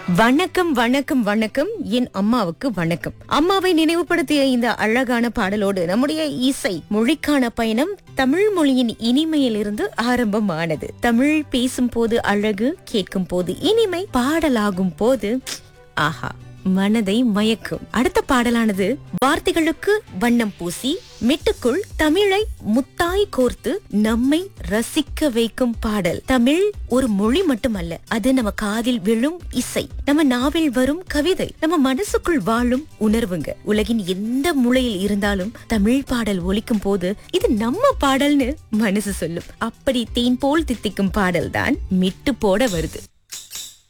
வணக்கம் வணக்கம் வணக்கம் என் அம்மாவுக்கு வணக்கம் அம்மாவை நினைவுபடுத்திய இந்த அழகான பாடலோடு நம்முடைய இசை மொழிக்கான பயணம் தமிழ் மொழியின் இனிமையிலிருந்து ஆரம்பமானது தமிழ் பேசும் போது அழகு கேட்கும் போது இனிமை பாடலாகும் போது ஆஹா மனதை மயக்கும் அடுத்த பாடலானது வார்த்தைகளுக்கு வண்ணம் பூசி மெட்டுக்குள் தமிழை முத்தாய் கோர்த்து நம்மை ரசிக்க வைக்கும் பாடல் தமிழ் ஒரு மொழி மட்டுமல்ல அது நம்ம காதில் விழும் இசை நம்ம நாவில் வரும் கவிதை நம்ம மனசுக்குள் வாழும் உணர்வுங்க உலகின் எந்த மூலையில் இருந்தாலும் தமிழ் பாடல் ஒலிக்கும் போது இது நம்ம பாடல்னு மனசு சொல்லும் அப்படி தேன் போல் தித்திக்கும் பாடல் தான் மிட்டு போட வருது